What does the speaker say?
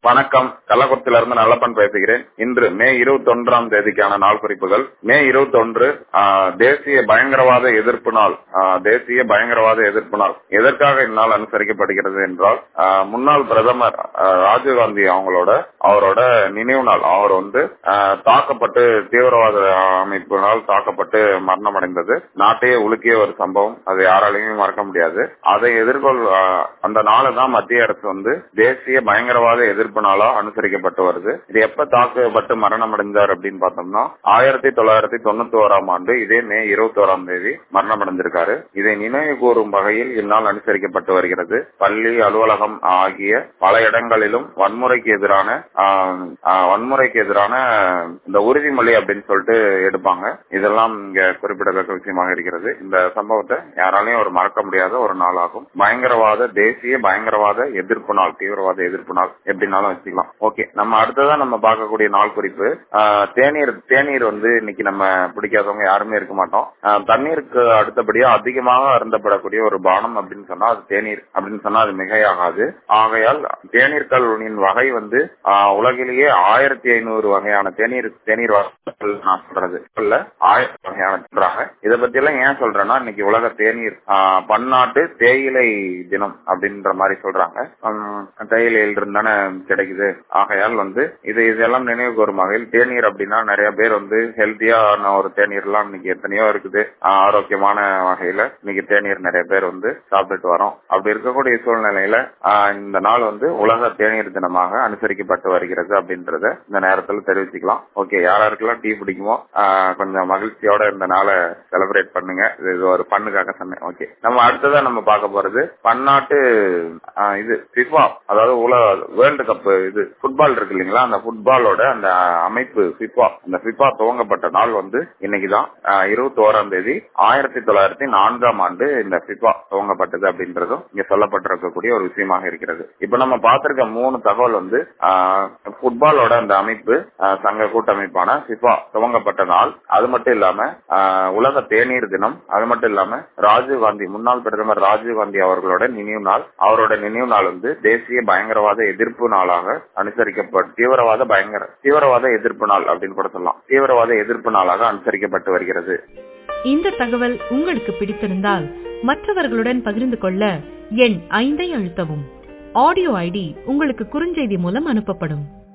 வணக்கம் கள்ளக்குறிச்சியிலிருந்து நல்லப்பன் பேசுகிறேன் இன்று மே இருபத்தி ஒன்றாம் தேதிக்கான நாள் குறிப்புகள் மே இருபத்தி ஒன்று தேசிய பயங்கரவாத எதிர்ப்பு நாள் ஆஹ், தேசிய பயங்கரவாத எதிர்ப்பு நாள் எதற்காக இந்நாள் அனுசரிக்கப்படுகிறது என்றால் ஆஹ், முன்னாள் பிரதமர் ஆஹ், ராஜீவ்காந்தி அவங்களோட அவரோட நினைவு நாள் அவர் வந்து ஆஹ், தாக்கப்பட்டு தீவிரவாத அமைப்பினால் தாக்கப்பட்டு மரணம் அடைந்தது நாட்டையே உலுக்கிய ஒரு சம்பவம் அது யாராலையும் மறக்க முடியாது அதை எதிர்கொள் ஆஹ், அந்த நாளை தான் மத்திய அரசு வந்து தேசிய பயங்கரவாத எதிர்ப்பு நாளா அனுசரிக்கப்பட்டு வருது இது எப்ப தாக்கப்பட்டு மரணம் அடைந்தார் அப்படின்னு பார்த்தோம்னா ஆயிரத்தி தொள்ளாயிரத்தி தொண்ணூத்தி ஓராம் ஆண்டு இதே மே இருபத்தி ஓராம் தேதி மரணம் அடைஞ்சிருக்காரு இதை நினைவு கூறும் வகையில் இந்நாள் அனுசரிக்கப்பட்டு வருகிறது பள்ளி அலுவலகம் ஆகிய பல இடங்களிலும் வன்முறைக்கு எதிரான ஆஹ், ஆஹ், வன்முறைக்கு எதிரான இந்த உறுதிமொழி அப்படின்னு சொல்லிட்டு எடுப்பாங்க இதெல்லாம் இங்க குறிப்பிடத்தக்க விஷயமாக இருக்கிறது இந்த சம்பவத்தை யாராலையும் ஒரு மறக்க முடியாத ஒரு நாளாகும் பயங்கரவாத தேசிய பயங்கரவாத எதிர்ப்பு நாள் தீவிரவாத எதிர்ப்பு நாள் எப்படினாலும் வச்சுக்கலாம் ஓகே நம்ம அடுத்ததா நம்ம பார்க்கக்கூடிய நாள் குறிப்பு ஆஹ், தேநீர் தேநீர் வந்து இன்னைக்கு நம்ம பிடிக்காதவங்க யாருமே இருக்க மாட்டோம் ஆஹ், தண்ணீருக்கு அடுத்தபடியா அதிகமாக அருந்தப்படக்கூடிய ஒரு பானம் அப்படின்னு சொன்னா அது தேநீர் அப்படின்னு சொன்னா அது மிகையாகாது ஆகையால் தேநீர்களின் வகை வந்து ஆஹ், உலகிலேயே ஆயிரத்தி ஐநூறு வகையான தேநீர் தேநீர் வகைகள் நான் சொல்றது இல்ல ஆயிரம் வகையான சொல்றாங்க இதை பத்தி எல்லாம் ஏன் சொல்றேன்னா இன்னைக்கு உலக தேநீர் ஆஹ், பன்னாட்டு தேயிலை தினம் அப்படின்ற மாதிரி சொல்றாங்க உம், தேயிலையில் இருந்து தானே கிடைக்குது ஆகையால் வந்து இது இதெல்லாம் நினைவு கூறும் வகையில் தேநீர் அப்படின்னா நிறைய பேர் வந்து ஹெல்த்தியான ஒரு தேநீர் எல்லாம் இன்னைக்கு எத்தனையோ இருக்குது ஆஹ், ஆரோக்கியமான வகையில இன்னைக்கு தேநீர் நிறைய பேர் வந்து சாப்பிட்டுட்டு வரோம் அப்படி இருக்கக்கூடிய சூழ்நிலையில ஆஹ், இந்த நாள் வந்து உலக தேநீர் தினமாக அனுசரிக்கப்பட்டு வருகிறது அப்படின்றத இந்த நேரத்துல தெரிவிச்சுக்கலாம் ஓகே யாராருக்கெல்லாம் டீ பிடிக்குமோ ஆஹ், கொஞ்சம் மகிழ்ச்சியோட இந்த நாளை செலிப்ரேட் பண்ணுங்க இது இது ஒரு பண்ணுக்காக சொன்னேன் ஓகே நம்ம அடுத்ததா நம்ம பார்க்க போறது பன்னாட்டு ஆஹ், இது பிஃபா அதாவது உலக வேர்ல்டு கப் இது ஃபுட்பால் இருக்கு இல்லைங்களா அந்த ஃபுட்பாலோட அந்த அமைப்பு பிஃபா அந்த பிஃபா துவங்கப்பட்ட நாள் வந்து இன்னைக்குதான் இருபத்தி ஓராம் தேதி ஆயிரத்தி தொள்ளாயிரத்தி நான்காம் ஆண்டு இந்த பிஃபா துவங்கப்பட்டது அப்படின்றதும் இங்க சொல்லப்பட்டிருக்கக்கூடிய ஒரு விஷயமாக இருக்கிறது இப்ப நம்ம பார்த்திருக்க மூணு தகவல் வந்து ஃபுட்பாலோட அந்த அமைப்பு ஆஹ், சங்க கூட்டமைப்பான பிஃபா துவங்கப்பட்ட நாள் அது மட்டும் இல்லாம ஆஹ், உலக தேநீர் தினம் அது மட்டும் இல்லாம ராஜீவ் காந்தி முன்னாள் பிரதமர் ராஜீவ் காந்தி அவர்களோட நினைவு நாள் அவரோட நினைவு நாள் வந்து தேசிய பயங்கரவாத எதிர்ப்பு நாளாக அனுசரிக்கப்பட்டு தீவிரவாத பயங்கர தீவிரவாத எதிர்ப்பு நாள் அப்படின்னு கூட சொல்லலாம் தீவிரவாத எதிர்ப்பு நாளாக அனுசரிக்கப்பட்டு வருகிறது இந்த தகவல் உங்களுக்கு பிடித்திருந்தால் மற்றவர்களுடன் பகிர்ந்து கொள்ள எண் ஐந்தை அழுத்தவும் ஆடியோ ஐடி உங்களுக்கு குறுஞ்செய்தி மூலம் அனுப்பப்படும்